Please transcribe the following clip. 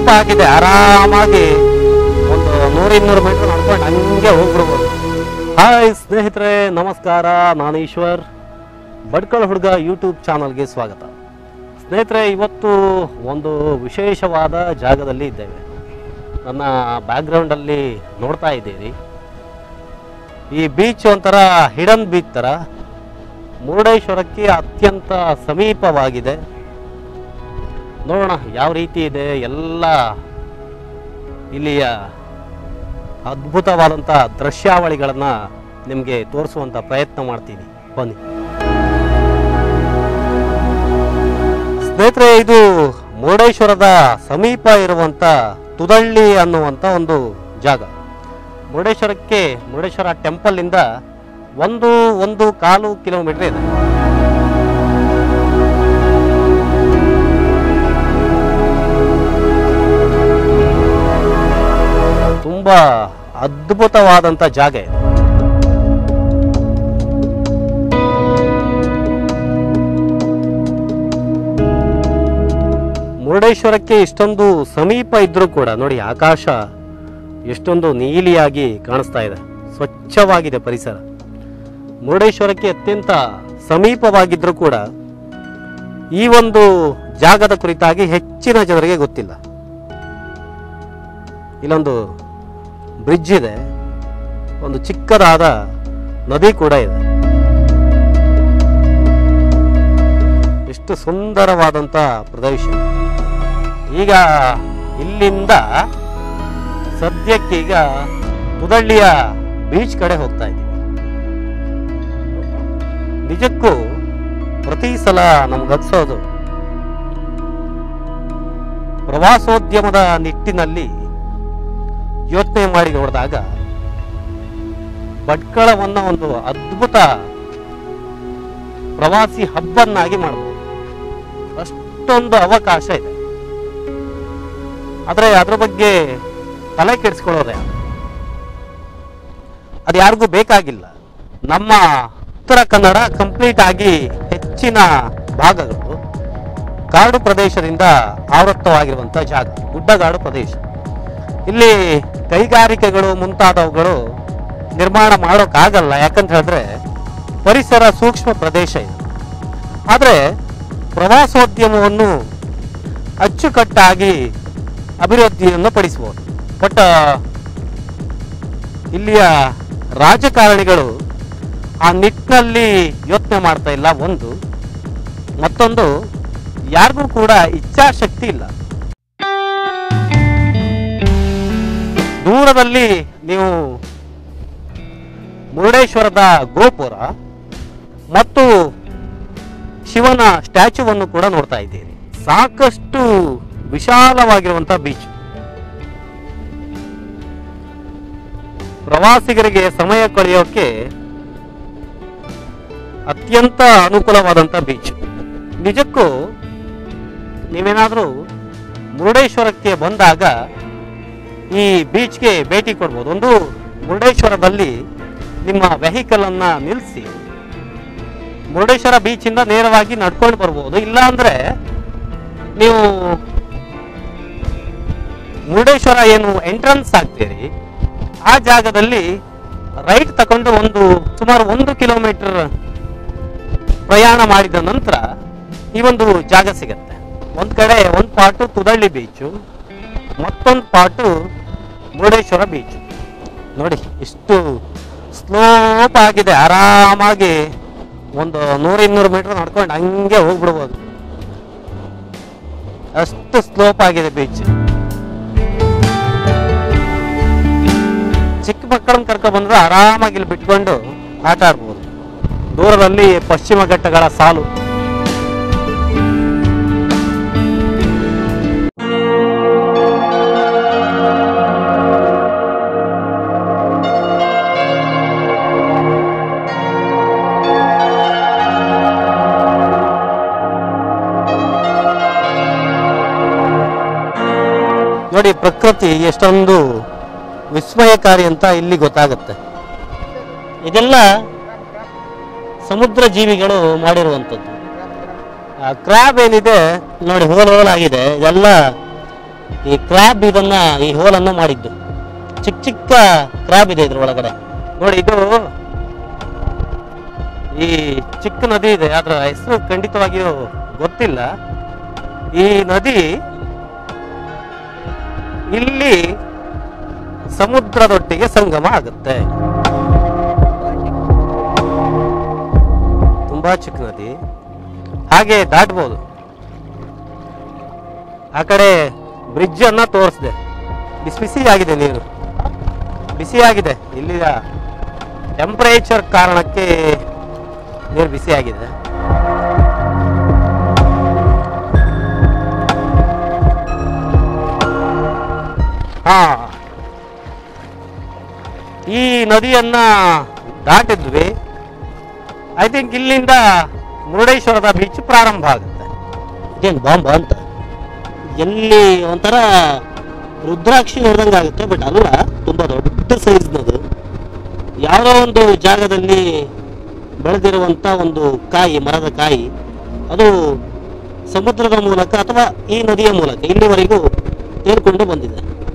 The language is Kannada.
ಸ್ಲೋಪ್ ಆಗಿದೆ ಆರಾಮಾಗಿ ಒಂದು ನೂರ ಇನ್ನೂರು ಮೀಟರ್ ನಡ್ಕೊಂಡು ಹಂಗೆ ಹೋಗ್ಬಿಡ್ಬೋದು ಹಾಯ್ ಸ್ನೇಹಿತರೆ ನಮಸ್ಕಾರ ನಾನು ಈಶ್ವರ್ ಬಡ್ಕಳ ಹುಡುಗ ಯೂಟ್ಯೂಬ್ ಚಾನಲ್ಗೆ ಸ್ವಾಗತ ಸ್ನೇಹಿತರೆ ಇವತ್ತು ಒಂದು ವಿಶೇಷವಾದ ಜಾಗದಲ್ಲಿ ಇದ್ದೇವೆ ನನ್ನ ಬ್ಯಾಕ್ಗ್ರೌಂಡಲ್ಲಿ ನೋಡ್ತಾ ಇದ್ದೀರಿ ಈ ಬೀಚ್ ಒಂಥರ ಹಿಡನ್ ಬೀಚ್ ಥರ ಮುರುಡೇಶ್ವರಕ್ಕೆ ಅತ್ಯಂತ ಸಮೀಪವಾಗಿದೆ ನೋಡೋಣ ಯಾವ ರೀತಿ ಇದೆ ಎಲ್ಲ ಇಲ್ಲಿಯ ಅದ್ಭುತವಾದಂಥ ದೃಶ್ಯಾವಳಿಗಳನ್ನು ನಿಮಗೆ ತೋರಿಸುವಂಥ ಪ್ರಯತ್ನ ಮಾಡ್ತೀನಿ ಬನ್ನಿ ಸ್ನೇಹಿತರೆ ಇದು ಮುರುಡೇಶ್ವರದ ಸಮೀಪ ಇರುವಂಥ ತುದಳ್ಳಿ ಅನ್ನುವಂಥ ಒಂದು ಜಾಗ ಮುರುಡೇಶ್ವರಕ್ಕೆ ಮುರುಡೇಶ್ವರ ಟೆಂಪಲ್ನಿಂದ ಒಂದು ಒಂದು ಕಾಲು ಕಿಲೋಮೀಟರ್ ಇದೆ ತುಂಬಾ ಅದ್ಭುತವಾದಂಥ ಜಾಗ ಇದು ಮುರುಡೇಶ್ವರಕ್ಕೆ ಇಷ್ಟೊಂದು ಸಮೀಪ ಇದ್ರೂ ಕೂಡ ನೋಡಿ ಆಕಾಶ ಎಷ್ಟೊಂದು ನೀಲಿಯಾಗಿ ಕಾಣಿಸ್ತಾ ಇದೆ ಸ್ವಚ್ಛವಾಗಿದೆ ಪರಿಸರ ಮುರುಡೇಶ್ವರಕ್ಕೆ ಅತ್ಯಂತ ಸಮೀಪವಾಗಿದ್ರೂ ಕೂಡ ಈ ಒಂದು ಜಾಗದ ಕುರಿತಾಗಿ ಹೆಚ್ಚಿನ ಜನರಿಗೆ ಗೊತ್ತಿಲ್ಲ ಇಲ್ಲೊಂದು ಬ್ರಿಡ್ಜ್ ಇದೆ ಒಂದು ಚಿಕ್ಕದಾದ ನದಿ ಕೂಡ ಇದೆ ಎಷ್ಟು ಸುಂದರವಾದಂಥ ಪ್ರದೇಶ ಈಗ ಇಲ್ಲಿಂದ ಸದ್ಯಕ್ಕೀಗ ತುದಳ್ಳಿಯ ಬೀಚ್ ಕಡೆ ಹೋಗ್ತಾ ಇದ್ದೀವಿ ನಿಜಕ್ಕೂ ಪ್ರತಿ ಸಲ ನಮ್ಗೆ ಅನ್ಸೋದು ಪ್ರವಾಸೋದ್ಯಮದ ನಿಟ್ಟಿನಲ್ಲಿ ಯೋಚನೆ ಮಾಡಿ ನೋಡಿದಾಗ ಭಟ್ಕಳವನ್ನ ಒಂದು ಅದ್ಭುತ ಪ್ರವಾಸಿ ಹಬ್ಬನ್ನಾಗಿ ಮಾಡಬಹುದು ಅಷ್ಟೊಂದು ಅವಕಾಶ ಇದೆ ಆದರೆ ಅದ್ರ ಬಗ್ಗೆ ತಲೆ ಕೆಡಿಸ್ಕೊಳ್ಳೋದೇ ಅದು ಯಾರಿಗೂ ಬೇಕಾಗಿಲ್ಲ ನಮ್ಮ ಉತ್ತರ ಕನ್ನಡ ಕಂಪ್ಲೀಟ್ ಆಗಿ ಹೆಚ್ಚಿನ ಭಾಗಗಳು ಕಾಡು ಪ್ರದೇಶದಿಂದ ಆವೃತ್ತವಾಗಿರುವಂಥ ಜಾಗ ಗುಡ್ಡಗಾಡು ಪ್ರದೇಶ ಇಲ್ಲಿ ಕೈಗಾರಿಕೆಗಳು ಮುಂತಾದವುಗಳು ನಿರ್ಮಾಣ ಮಾಡೋಕ್ಕಾಗಲ್ಲ ಯಾಕಂತ ಹೇಳಿದ್ರೆ ಪರಿಸರ ಸೂಕ್ಷ್ಮ ಪ್ರದೇಶ ಇದೆ ಆದರೆ ಪ್ರವಾಸೋದ್ಯಮವನ್ನು ಅಚ್ಚುಕಟ್ಟಾಗಿ ಅಭಿವೃದ್ಧಿಯನ್ನು ಪಡಿಸಬಹುದು ಬಟ್ ಇಲ್ಲಿಯ ರಾಜಕಾರಣಿಗಳು ಆ ನಿಟ್ಟಿನಲ್ಲಿ ಯೋಚನೆ ಮಾಡ್ತಾ ಇಲ್ಲ ಒಂದು ಮತ್ತೊಂದು ಯಾರಿಗೂ ಕೂಡ ಇಚ್ಛಾಶಕ್ತಿ ಇಲ್ಲ ದೂರದಲ್ಲಿ ನೀವು ಮುರುಡೇಶ್ವರದ ಗೋಪುರ ಮತ್ತು ಶಿವನ ಸ್ಟ್ಯಾಚ್ಯೂವನ್ನು ಕೂಡ ನೋಡ್ತಾ ಇದ್ದೀರಿ ಸಾಕಷ್ಟು ವಿಶಾಲವಾಗಿರುವಂತಹ ಬೀಚ್ ಪ್ರವಾಸಿಗರಿಗೆ ಸಮಯ ಕಳೆಯೋಕೆ ಅತ್ಯಂತ ಅನುಕೂಲವಾದಂಥ ಬೀಚ್ ನಿಜಕ್ಕೂ ನೀವೇನಾದರೂ ಮುರುಡೇಶ್ವರಕ್ಕೆ ಬಂದಾಗ ಈ ಬೀಚ್ಗೆ ಭೇಟಿ ಕೊಡ್ಬೋದು ಒಂದು ಮುರುಡೇಶ್ವರದಲ್ಲಿ ನಿಮ್ಮ ವೆಹಿಕಲ್ ಅನ್ನ ನಿಲ್ಲಿಸಿ ಮುರುಡೇಶ್ವರ ಬೀಚಿಂದ ನೇರವಾಗಿ ನಡ್ಕೊಂಡು ಬರ್ಬೋದು ಇಲ್ಲ ಅಂದ್ರೆ ನೀವು ಮುರುಡೇಶ್ವರ ಏನು ಎಂಟ್ರನ್ಸ್ ಆಗ್ತೀರಿ ಆ ಜಾಗದಲ್ಲಿ ರೈಟ್ ತಗೊಂಡು ಒಂದು ಸುಮಾರು ಒಂದು ಕಿಲೋಮೀಟರ್ ಪ್ರಯಾಣ ಮಾಡಿದ ನಂತರ ಈ ಒಂದು ಜಾಗ ಸಿಗತ್ತೆ ಒಂದ್ ಕಡೆ ಒಂದು ಪಾರ್ಟು ತುದಳ್ಳಿ ಬೀಚು ಮತ್ತೊಂದು ಪಾರ್ಟು ಮುರುಡೇಶ್ವರ ಬೀಚ್ ನೋಡಿ ಇಷ್ಟು ಸ್ಲೋಪ್ ಆಗಿದೆ ಆರಾಮಾಗಿ ಒಂದು ನೂರ ಇನ್ನೂರು ಮೀಟರ್ ನಡ್ಕೊಂಡು ಹಂಗೆ ಹೋಗ್ಬಿಡ್ಬೋದು ಅಷ್ಟು ಸ್ಲೋಪ್ ಆಗಿದೆ ಬೀಚ್ ಚಿಕ್ಕ ಮಕ್ಕಳನ್ನ ಕರ್ಕೊಂಡು ಬಂದ್ರೆ ಆರಾಮಾಗಿ ಇಲ್ಲಿ ಬಿಟ್ಕೊಂಡು ಆಟ ಆಡ್ಬೋದು ದೂರದಲ್ಲಿ ಪಶ್ಚಿಮ ಘಟ್ಟಗಳ ಸಾಲು ನೋಡಿ ಪ್ರಕೃತಿ ಎಷ್ಟೊಂದು ವಿಸ್ಮಯಕಾರಿ ಅಂತ ಇಲ್ಲಿ ಗೊತ್ತಾಗುತ್ತೆ ಇದೆಲ್ಲ ಸಮುದ್ರ ಜೀವಿಗಳು ಮಾಡಿರುವಂಥದ್ದು ಕ್ರ್ಯಾಬ್ ಏನಿದೆ ನೋಡಿ ಹೋಲ್ ಹೋಲ್ ಆಗಿದೆ ಇದೆಲ್ಲ ಈ ಕ್ರ್ಯಾಬ್ ಇದನ್ನ ಈ ಹೋಲನ್ನು ಮಾಡಿದ್ದು ಚಿಕ್ಕ ಚಿಕ್ಕ ಕ್ರ್ಯಾಬ್ ಇದೆ ಇದ್ರ ಒಳಗಡೆ ನೋಡಿ ಇದು ಈ ಚಿಕ್ಕ ನದಿ ಇದೆ ಅದರ ಹೆಸರು ಖಂಡಿತವಾಗಿಯೂ ಗೊತ್ತಿಲ್ಲ ಈ ನದಿ ಇಲ್ಲಿ ಸಮುದ್ರದೊಟ್ಟಿಗೆ ಸಂಗಮ ಆಗುತ್ತೆ ತುಂಬಾ ಚಿಕ್ಕ ನದಿ ಹಾಗೆ ದಾಟ್ಬೋದು ಆ ಕಡೆ ಬ್ರಿಡ್ಜ್ ಅನ್ನ ತೋರಿಸಿದೆ ಬಿಸಿ ಬಿಸಿ ಆಗಿದೆ ನೀರು ಬಿಸಿಯಾಗಿದೆ ಇಲ್ಲಿಯ ಟೆಂಪರೇಚರ್ ಕಾರಣಕ್ಕೆ ನೀರು ಬಿಸಿಯಾಗಿದೆ ಹಾ ಈ ನದಿಯನ್ನ ದಾಟಿದ್ವಿ ಐ ಥಿಂಕ್ ಇಲ್ಲಿಂದ ಮುರುಡೇಶ್ವರದ ಬೀಚ್ ಪ್ರಾರಂಭ ಆಗುತ್ತೆ ಇದೇನು ಬಾಂಬ ಅಂತ ಎಲ್ಲಿ ಒಂಥರ ರುದ್ರಾಕ್ಷಿ ನೋಡ್ದಂಗೆ ಆಗುತ್ತೆ ಬಟ್ ಅಲ್ಲ ತುಂಬಾ ದೊಡ್ಡ ಸೈಜ್ನದು ಯಾವುದೋ ಒಂದು ಜಾಗದಲ್ಲಿ ಬೆಳೆದಿರುವಂತ ಒಂದು ಕಾಯಿ ಮರದ ಕಾಯಿ ಅದು ಸಮುದ್ರದ ಮೂಲಕ ಅಥವಾ ಈ ನದಿಯ ಮೂಲಕ ಇಲ್ಲಿವರೆಗೂ ತೇರ್ಕೊಂಡು ಬಂದಿದೆ